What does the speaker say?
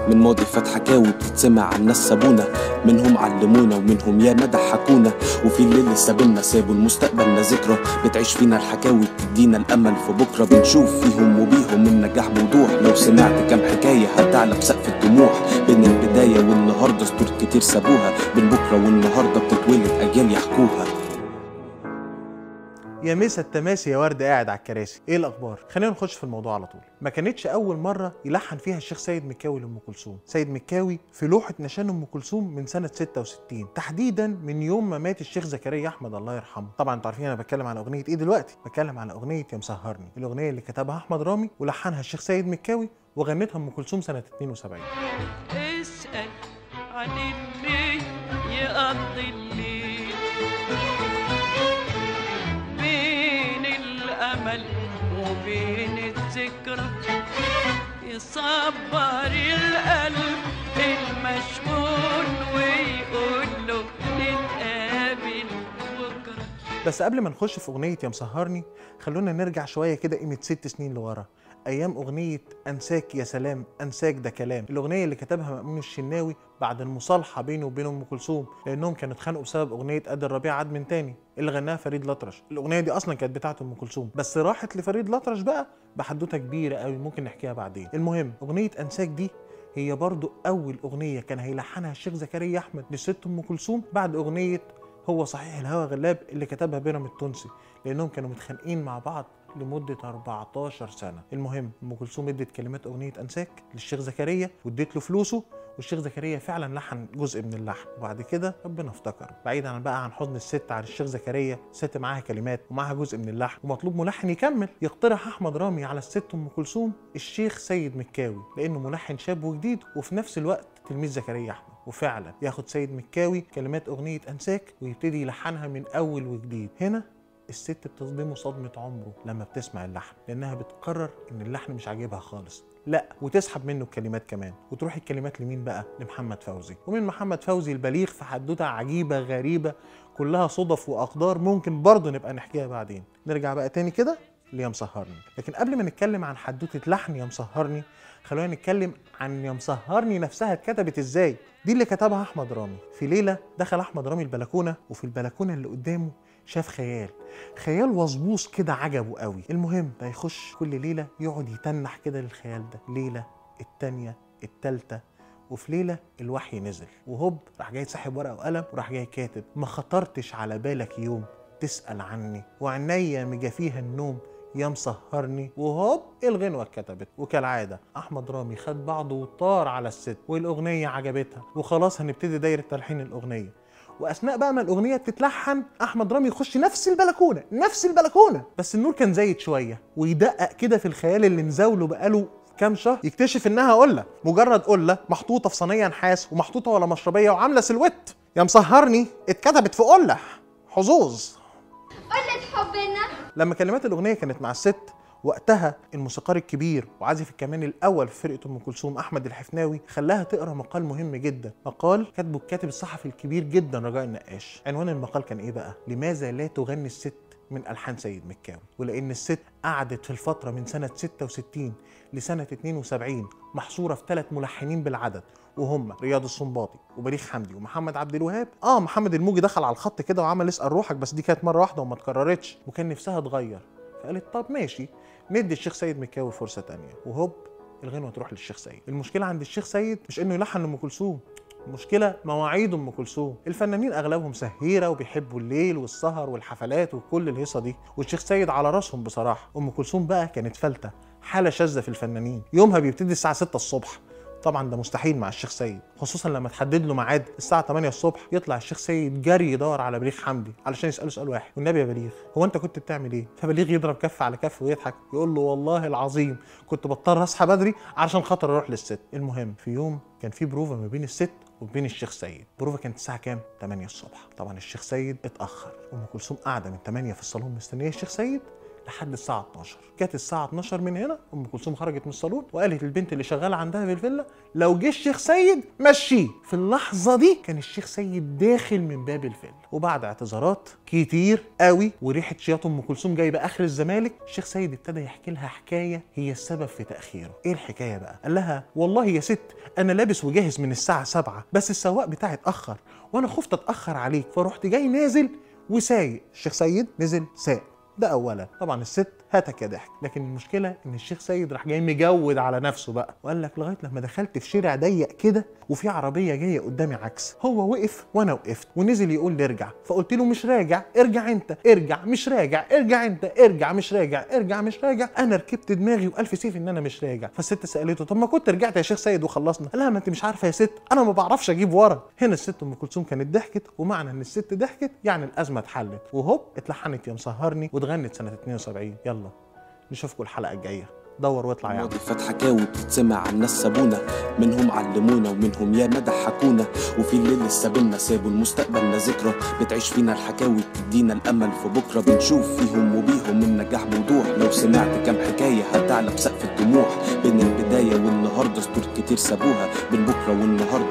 من ماضي فات حكاوي بتتسمع عن ناس سابونا منهم علمونا ومنهم ياما ضحكونا وفي الليل سابلنا سابوا المستقبلنا ذكرى بتعيش فينا الحكاوي بتدينا الامل في بكره بنشوف فيهم وبيهم النجاح بوضوح لو سمعت كام حكايه هتعلى بسقف الطموح بين البدايه والنهارده سطور كتير سابوها بين بكره والنهارده بتتولد اجيال يحكوها يا مسا التماسي يا ورد قاعد على الكراسي ايه الاخبار خلينا نخش في الموضوع على طول ما كانتش اول مره يلحن فيها الشيخ سيد مكاوي لام كلثوم سيد مكاوي في لوحه نشان ام كلثوم من سنه 66 تحديدا من يوم ما مات الشيخ زكريا احمد الله يرحمه طبعا انتوا عارفين انا بتكلم على اغنيه ايه دلوقتي بتكلم على اغنيه يا مسهرني الاغنيه اللي كتبها احمد رامي ولحنها الشيخ سيد مكاوي وغنتها ام كلثوم سنه 72 اسأل عن اللي يقضي الليل بين الأمل وبين الذكرى يصبر القلب المشغول ويقول له نتقابل بكره بس قبل ما نخش في اغنيه يا مسهرني خلونا نرجع شويه كده قيمه ست سنين لورا ايام اغنيه انساك يا سلام انساك ده كلام الاغنيه اللي كتبها مأمون الشناوي بعد المصالحه بينه وبين ام كلثوم لانهم كانوا اتخانقوا بسبب اغنيه قد الربيع عاد من تاني اللي غناها فريد الأطرش الاغنيه دي اصلا كانت بتاعه ام كلثوم بس راحت لفريد الأطرش بقى بحدوته كبيره قوي ممكن نحكيها بعدين المهم اغنيه انساك دي هي برضو اول اغنيه كان هيلحنها الشيخ زكريا احمد لست ام كلثوم بعد اغنيه هو صحيح الهوى غلاب اللي كتبها بيرام التونسي لانهم كانوا متخانقين مع بعض لمدة 14 سنة المهم أم كلثوم ادت كلمات أغنية أنساك للشيخ زكريا واديت له فلوسه والشيخ زكريا فعلا لحن جزء من اللحن وبعد كده ربنا افتكر بعيدا عن بقى عن حضن الست على الشيخ زكريا ست معاها كلمات ومعاها جزء من اللحن ومطلوب ملحن يكمل يقترح احمد رامي على الست ام كلثوم الشيخ سيد مكاوي لانه ملحن شاب وجديد وفي نفس الوقت تلميذ زكريا احمد وفعلا ياخد سيد مكاوي كلمات اغنيه انساك ويبتدي يلحنها من اول وجديد هنا الست بتصدمه صدمة عمره لما بتسمع اللحن لأنها بتقرر إن اللحن مش عاجبها خالص لا وتسحب منه الكلمات كمان وتروح الكلمات لمين بقى لمحمد فوزي ومن محمد فوزي البليغ في حدوته عجيبة غريبة كلها صدف وأقدار ممكن برضه نبقى نحكيها بعدين نرجع بقى تاني كده ليا مسهرني لكن قبل ما نتكلم عن حدوته لحن يا مسهرني خلونا نتكلم عن يا مسهرني نفسها اتكتبت ازاي دي اللي كتبها احمد رامي في ليله دخل احمد رامي البلكونه وفي البلكونه اللي قدامه شاف خيال خيال وظبوص كده عجبه قوي المهم بقى يخش كل ليله يقعد يتنح كده للخيال ده ليله التانيه التالته وفي ليله الوحي نزل وهوب راح جاي ساحب ورقه وقلم وراح جاي كاتب ما خطرتش على بالك يوم تسال عني وعينيا مجافيها النوم يا مسهرني وهوب الغنوه اتكتبت وكالعاده احمد رامي خد بعضه وطار على الست والاغنيه عجبتها وخلاص هنبتدي دايره تلحين الاغنيه واثناء بقى ما الاغنيه بتتلحن احمد رامي يخش نفس البلكونه نفس البلكونه بس النور كان زايد شويه ويدقق كده في الخيال اللي مزاوله بقاله كام شهر يكتشف انها قله مجرد قله محطوطه في صينيه نحاس ومحطوطه ولا مشربيه وعامله سلوت يا مسهرني اتكتبت في قله حظوظ قلة حبنا لما كلمات الاغنيه كانت مع الست وقتها الموسيقار الكبير وعازف الكمان الاول في فرقه ام كلثوم احمد الحفناوي خلاها تقرا مقال مهم جدا مقال كاتبه الكاتب الصحفي الكبير جدا رجاء النقاش عنوان المقال كان ايه بقى لماذا لا تغني الست من الحان سيد مكاوي ولان الست قعدت في الفتره من سنه 66 لسنه 72 محصوره في ثلاث ملحنين بالعدد وهم رياض السنباطي وبليغ حمدي ومحمد عبد الوهاب اه محمد الموجي دخل على الخط كده وعمل اسال روحك بس دي كانت مره واحده وما اتكررتش وكان نفسها تغير فقالت طب ماشي ندي الشيخ سيد مكاوي فرصه تانية وهوب الغنوه تروح للشيخ سيد المشكله عند الشيخ سيد مش انه يلحن لام كلثوم المشكلة مواعيد ام كلثوم، الفنانين اغلبهم سهيرة وبيحبوا الليل والسهر والحفلات وكل الهيصة دي، والشيخ سيد على راسهم بصراحة، ام كلثوم بقى كانت فلتة، حالة شاذة في الفنانين، يومها بيبتدي الساعة 6 الصبح، طبعا ده مستحيل مع الشيخ سيد خصوصا لما تحدد له ميعاد الساعه 8 الصبح يطلع الشيخ سيد جري يدور على بليغ حمدي علشان يساله سؤال واحد والنبي يا بليغ هو انت كنت بتعمل ايه فبليغ يضرب كف على كف ويضحك يقول له والله العظيم كنت بضطر اصحى بدري علشان خاطر اروح للست المهم في يوم كان في بروفه ما بين الست وبين الشيخ سيد بروفه كانت الساعه كام 8 الصبح طبعا الشيخ سيد اتاخر ام كلثوم قاعده من 8 في الصالون مستنيه الشيخ سيد لحد الساعه 12 جت الساعه 12 من هنا ام كلثوم خرجت من الصالون وقالت للبنت اللي شغاله عندها في الفيلا لو جه الشيخ سيد مشيه في اللحظه دي كان الشيخ سيد داخل من باب الفيلا وبعد اعتذارات كتير قوي وريحه شياط ام كلثوم جايبه اخر الزمالك الشيخ سيد ابتدى يحكي لها حكايه هي السبب في تاخيره ايه الحكايه بقى قال لها والله يا ست انا لابس وجاهز من الساعه 7 بس السواق بتاعي اتاخر وانا خفت اتاخر عليك فرحت جاي نازل وسايق الشيخ سيد نزل ساق ده اولا طبعا الست هاتك يا ضحك لكن المشكله ان الشيخ سيد راح جاي مجود على نفسه بقى وقال لك لغايه لما دخلت في شارع ضيق كده وفي عربيه جايه قدامي عكس هو وقف وانا وقفت ونزل يقول لي ارجع فقلت له مش راجع ارجع انت ارجع مش راجع ارجع انت ارجع مش راجع ارجع مش راجع انا ركبت دماغي والف سيف ان انا مش راجع فالست سالته طب ما كنت رجعت يا شيخ سيد وخلصنا قال لها ما انت مش عارفه يا ست انا ما بعرفش اجيب ورا هنا الست ام كلثوم كانت ضحكت ومعنى ان الست ضحكت يعني الازمه اتحلت وهوب اتلحنت يا مسهرني واتغنت سنه 72 يلا نشوفكم الحلقه الجايه دور واطلع يا عم ماضي فات حكاوي بتتسمع عن ناس سابونا منهم علمونا ومنهم ياما ضحكونا وفي اللي لسه بينا سابوا المستقبلنا ذكرى بتعيش فينا الحكاوي بتدينا الامل في بكره بنشوف فيهم وبيهم النجاح بوضوح لو سمعت كام حكايه هتعلى بسقف الطموح بين البدايه والنهارده سطور كتير سابوها بين بكره والنهارده